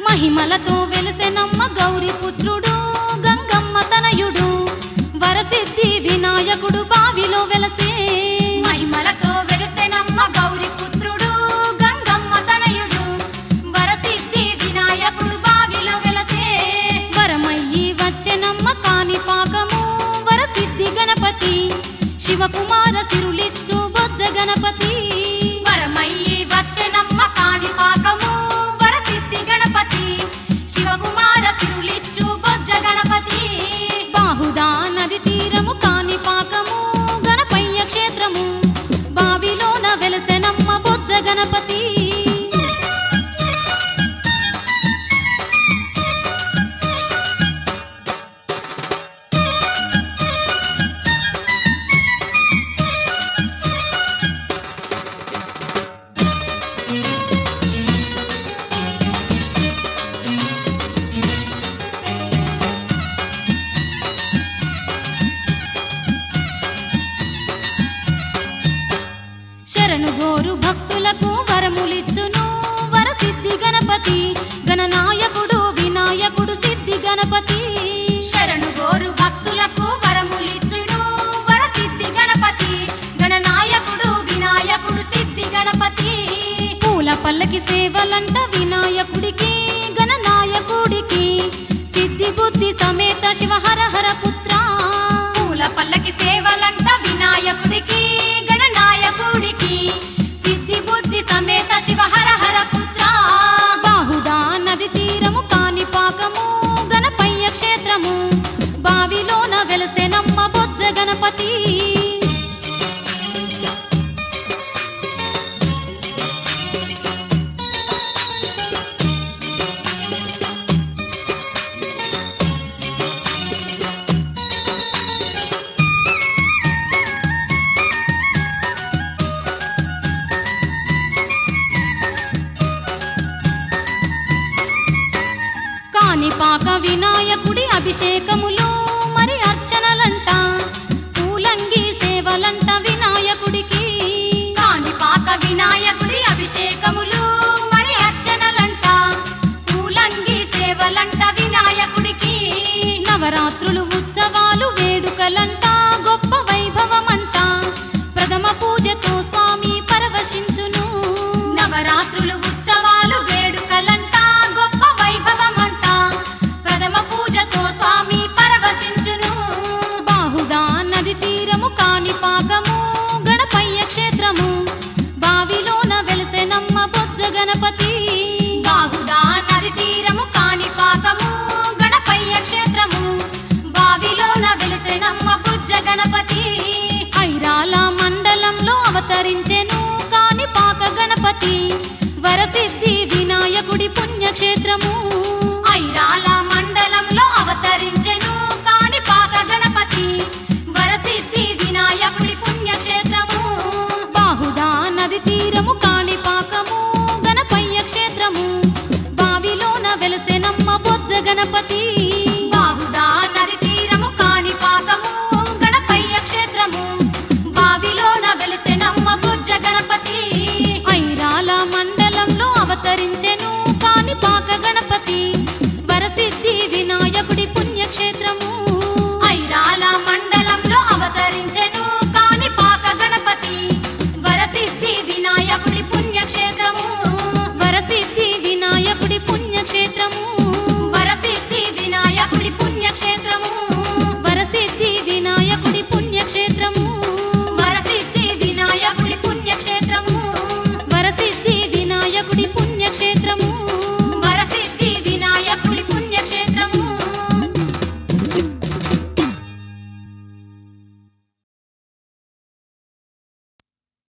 మహిమలతో వెలిసెనమ్మ గౌరి పుత్రుడు గంగమ్మ తనయుడు వరసిద్ధి వినాయకుడు బావిలో వెలసే మహిమలతో వెలిసెనమ్మ గౌరి పుత్రుడు గంగమ్మ తనయుడు వరసిద్ధి వినాయకుడు బావిలో వెలసే వరమయ్యి వచ్చెనమ్మ కాని పాకము వరసిద్ధి గణపతి శివకుమార సిరులిచ్చు బొజ్జ గణపతి వరమయ్యి వచ్చెనమ్మ కాని పాకము వరసిద్ధి గణపతి శివకుమార సిరులిచ్చు బొజ్జ గణపతి బాహుదా నది తీరము కాని పాకము గణపయ్య క్షేత్రము బావిలోన వెలసెనమ్మ బొజ్జ గణపతి శరణు గోరు భక్తులకు వరములిచ్చును వరసిద్ధి గణపతి గణనాయకుడు వినాయకుడు సిద్ధి గణపతి శరణు గోరు భక్తులకు వరములిచ్చును వరసిద్ధి గణపతి గణనాయకుడు వినాయకుడు సిద్ధి గణపతి పూల పల్లకి సేవలంట వినాయకుడికి గణనాయకుడికి సిద్ధి బుద్ధి సమేత శివ హర హర పుత్ర పూల పల్లకి సేవలంట వినాయకుడికి గణనాయకుడికి సిద్ధి బుద్ధి సమేత శివ హర హర పుత్ర బాహుదా నది తీరము కాని పాకము గణపయ్య క్షేత్రము బావిలోన వెలసెనమ్మ బొజ్జ గణపతి కాణిపాక వినాయకుడి అభిషేకములు మరి అర్చనలంట పూలంగి సేవలంట వినాయకుడికి కాణిపాక వినాయకుడి అభిషేకములు మరి అర్చనలంట పూలంగి సేవలంట వినాయకుడికి నవరాత్రులు ఉత్సవాలు వేడుకలంట గొప్ప వైభవమంట ప్రథమ పూజతో స్వామి పరవశించును నవరాత్రులు ఉత్సవాలు వేడుకలంట గొప్ప వైభవమంట ప్రథమ పూజతో స్వామి పరవశించును బాహుదా నది తీరము కాని పాకము గణపయ్య క్షేత్రము బావిలోన వెలసెనమ్మ బొజ్జ గణపతి బాహుదా నది తీరము కాని పాకము గణపయ్య క్షేత్రము బావిలోన వెలిసెనమ్మ బుజ్జ గణపతి ఐరాల మండలంలో అవతరించెను కాని పాక గణపతి వరసిద్ధి వినాయకుడి పుణ్యక్షేత్రము ఐరాల మండలంలో అవతరించెను కాణిపాక గణపతి వరసిద్ధి వినాయకుడి పుణ్యక్షేత్రము బాహుదా నది తీరము కాని పాకము గణపయ్య క్షేత్రము బావిలోన వెలసెనమ్మ బొజ్జ గణపతి బాహుదా నది తీరము కాణిపాకము గణపయ్య క్షేత్రము బావిలోన వెలిసెనమ్మ బుజ్జ గణపతి ఐరాల మండలంలో అవతరించెను కాని పాక గణపతి